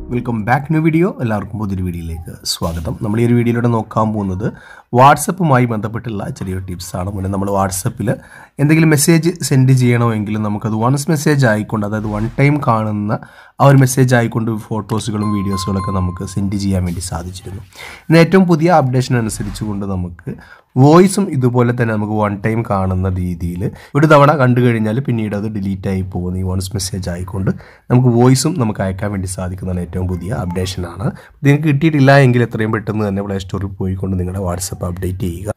welcome back new video എല്ലാവർക്കും പുതിയൊരു വീഡിയോയിലേക്ക് സ്വാഗതം നമ്മൾ ഈ ഒരു വീഡിയോയിലൂടെ നോക്കാൻ പോകുന്നത് വാട്സപ്പുമായി ബന്ധപ്പെട്ടുള്ള ചെറിയൊരു ടിപ്സാണ് മുന്നേ നമ്മൾ വാട്സപ്പിൽ എന്തെങ്കിലും മെസ്സേജ് സെൻഡ് ചെയ്യണമെങ്കിൽ നമുക്കത് വൺസ് മെസ്സേജ് ആയിക്കൊണ്ട് അതായത് വൺ ടൈം കാണുന്ന ആ ഒരു മെസ്സേജ് ആയിക്കൊണ്ട് ഫോട്ടോസുകളും വീഡിയോസുകളൊക്കെ നമുക്ക് സെൻഡ് ചെയ്യാൻ വേണ്ടി സാധിച്ചിരുന്നു ഇന്ന് ഏറ്റവും പുതിയ അപ്ഡേഷൻ അനുസരിച്ചുകൊണ്ട് നമുക്ക് വോയിസും ഇതുപോലെ തന്നെ നമുക്ക് വൺ ടൈം കാണുന്ന രീതിയിൽ ഒരു തവണ കണ്ടു കഴിഞ്ഞാൽ പിന്നീട് അത് ഡിലീറ്റ് ആയി പോകുന്ന ഈ വൺസ് മെസ്സേജ് ആയിക്കൊണ്ട് നമുക്ക് വോയിസും നമുക്ക് അയക്കാൻ വേണ്ടി സാധിക്കുന്നതാണ് ഏറ്റവും പുതിയ അപ്ഡേഷനാണ് നിങ്ങൾക്ക് കിട്ടിയിട്ടില്ല എങ്കിൽ എത്രയും പെട്ടെന്ന് തന്നെ പ്ലേ സ്റ്റോറിൽ പോയിക്കൊണ്ട് നിങ്ങളുടെ വാട്സപ്പ് അപ്ഡേറ്റ് ചെയ്യുക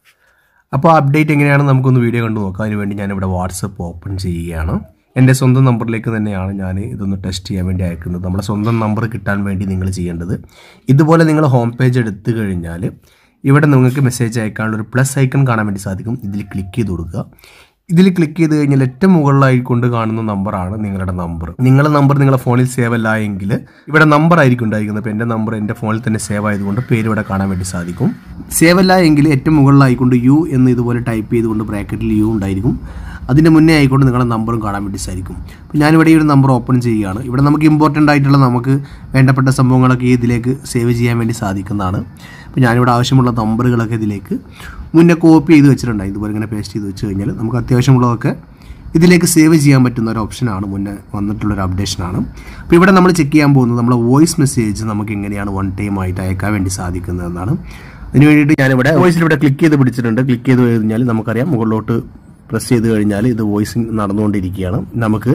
അപ്പോൾ അപ്ഡേറ്റ് എങ്ങനെയാണെന്ന് നമുക്കൊന്ന് വീഡിയോ കണ്ടു നോക്കാം അതിനുവേണ്ടി ഞാനിവിടെ വാട്സപ്പ് ഓപ്പൺ ചെയ്യുകയാണ് എൻ്റെ സ്വന്തം നമ്പറിലേക്ക് തന്നെയാണ് ഞാൻ ഇതൊന്ന് ടെസ്റ്റ് ചെയ്യാൻ വേണ്ടി അയക്കുന്നത് നമ്മുടെ സ്വന്തം നമ്പർ കിട്ടാൻ വേണ്ടി നിങ്ങൾ ചെയ്യേണ്ടത് ഇതുപോലെ നിങ്ങൾ ഹോം പേജ് എടുത്തു കഴിഞ്ഞാൽ ഇവിടെ നിങ്ങൾക്ക് മെസ്സേജ് അയക്കാനുള്ള ഒരു പ്ലസ് ഐക്കൺ കാണാൻ വേണ്ടി സാധിക്കും ഇതിൽ ക്ലിക്ക് ചെയ്ത് കൊടുക്കുക ഇതിൽ ക്ലിക്ക് ചെയ്ത് കഴിഞ്ഞാൽ ഏറ്റവും മുകളിലായി കൊണ്ട് കാണുന്ന നമ്പറാണ് നിങ്ങളുടെ നമ്പർ നിങ്ങളുടെ നമ്പർ നിങ്ങളുടെ ഫോണിൽ സേവ് അല്ല എങ്കിൽ ഇവിടെ നമ്പർ ആയിരിക്കും ഉണ്ടായിരിക്കുന്നത് അപ്പോൾ എൻ്റെ നമ്പർ എൻ്റെ ഫോണിൽ തന്നെ സേവ് ആയതുകൊണ്ട് പേര് ഇവിടെ കാണാൻ വേണ്ടി സാധിക്കും സേവ് അല്ല എങ്കിൽ ഏറ്റവും മുകളിലായിക്കൊണ്ട് യു എന്ന് ഇതുപോലെ ടൈപ്പ് ചെയ്തുകൊണ്ട് ബ്രാക്കറ്റിൽ യു ഉണ്ടായിരിക്കും അതിൻ്റെ മുന്നേ ആയിക്കൊണ്ട് നിങ്ങളുടെ നമ്പറും കാണാൻ വേണ്ടി സാധിക്കും അപ്പോൾ ഞാനിവിടെ ഈ ഒരു നമ്പർ ഓപ്പൺ ചെയ്യുകയാണ് ഇവിടെ നമുക്ക് ഇമ്പോർട്ടൻ്റ് ആയിട്ടുള്ള നമുക്ക് വേണ്ടപ്പെട്ട സംഭവങ്ങളൊക്കെ ഇതിലേക്ക് സേവ് ചെയ്യാൻ വേണ്ടി സാധിക്കുന്നതാണ് അപ്പോൾ ഞാനിവിടെ ആവശ്യമുള്ള നമ്പറുകളൊക്കെ ഇതിലേക്ക് മുന്നേ കോപ്പി ചെയ്ത് വെച്ചിട്ടുണ്ടായി ഇതുപോലെ ഇങ്ങനെ പേസ്റ്റ് ചെയ്ത് വെച്ച് കഴിഞ്ഞാൽ നമുക്ക് അത്യാവശ്യമുള്ളതൊക്കെ ഇതിലേക്ക് സേവ് ചെയ്യാൻ പറ്റുന്ന ഒരു ഓപ്ഷനാണ് മുന്നേ വന്നിട്ടുള്ളൊരു അപ്ഡേഷനാണ് അപ്പോൾ ഇവിടെ നമ്മൾ ചെക്ക് ചെയ്യാൻ പോകുന്നത് നമ്മളെ വോയിസ് മെസ്സേജ് നമുക്ക് എങ്ങനെയാണ് വൺ ടൈം ആയിട്ട് അയക്കാൻ വേണ്ടി സാധിക്കുന്നതെന്നാണ് അതിന് വേണ്ടിയിട്ട് ഞാനിവിടെ വോയിസിൽ ഇവിടെ ക്ലിക്ക് ചെയ്ത് പിടിച്ചിട്ടുണ്ട് ക്ലിക്ക് ചെയ്ത് കഴിഞ്ഞാൽ നമുക്കറിയാം മുകളിലോട്ട് പ്രസ് ചെയ്ത് കഴിഞ്ഞാൽ ഇത് വോയിസിങ് നടന്നുകൊണ്ടിരിക്കുകയാണ് നമുക്ക്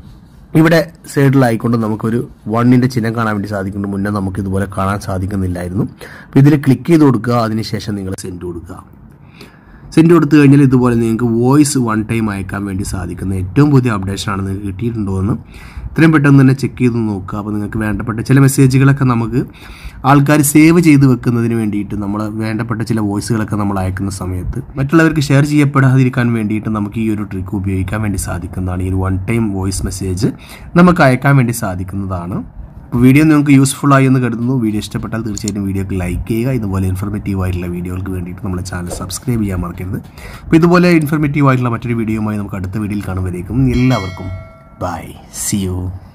ഇവിടെ സൈഡിലായിക്കൊണ്ട് നമുക്കൊരു വണ്ണിൻ്റെ ചിഹ്നം കാണാൻ വേണ്ടി സാധിക്കുന്നുണ്ട് മുന്നേ നമുക്ക് ഇതുപോലെ കാണാൻ സാധിക്കുന്നില്ലായിരുന്നു അപ്പോൾ ഇതിൽ ക്ലിക്ക് ചെയ്ത് കൊടുക്കുക അതിനുശേഷം നിങ്ങൾ സെൻഡ് കൊടുക്കുക സെൻഡ് കൊടുത്തു കഴിഞ്ഞാൽ ഇതുപോലെ നിങ്ങൾക്ക് വോയിസ് വൺ ടൈം അയക്കാൻ വേണ്ടി സാധിക്കുന്ന ഏറ്റവും പുതിയ അപ്ഡേഷനാണ് നിങ്ങൾക്ക് കിട്ടിയിട്ടുണ്ടോ എന്ന് ഇത്രയും പെട്ടെന്ന് തന്നെ ചെക്ക് ചെയ്ത് നോക്കുക അപ്പോൾ നിങ്ങൾക്ക് വേണ്ടപ്പെട്ട ചില മെസ്സേജുകളൊക്കെ നമുക്ക് ആൾക്കാർ സേവ് ചെയ്ത് വെക്കുന്നതിന് വേണ്ടിയിട്ട് നമ്മൾ വേണ്ടപ്പെട്ട ചില വോയിസുകളൊക്കെ നമ്മൾ അയക്കുന്ന സമയത്ത് മറ്റുള്ളവർക്ക് ഷെയർ ചെയ്യപ്പെടാതിരിക്കാൻ വേണ്ടിയിട്ട് നമുക്ക് ഈ ഒരു ട്രിക്ക് ഉപയോഗിക്കാൻ വേണ്ടി സാധിക്കുന്നതാണ് ഈ ഒരു വൺ ടൈം വോയിസ് മെസ്സേജ് നമുക്ക് അയക്കാൻ വേണ്ടി സാധിക്കുന്നതാണ് അപ്പോൾ വീഡിയോ നിങ്ങൾക്ക് യൂസ്ഫുൾ ആയി എന്ന് കരുതുന്നു വീഡിയോ ഇഷ്ടപ്പെട്ടാൽ തീർച്ചയായിട്ടും വീഡിയോക്ക് ലൈക്ക് ചെയ്യുക ഇതുപോലെ ഇൻഫർമേറ്റീവ് ആയിട്ടുള്ള വീഡിയോകൾക്ക് വേണ്ടിയിട്ട് നമ്മുടെ ചാനൽ സബ്സ്ക്രൈബ് ചെയ്യാൻ മറക്കരുത് അപ്പോൾ ഇതുപോലെ ഇൻഫർമേറ്റീവ് ആയിട്ടുള്ള മറ്റൊരു വീഡിയോയുമായി നമുക്ക് അടുത്ത വീഡിയോയിൽ കാണുമ്പോഴേക്കും എല്ലാവർക്കും ബൈ സി യു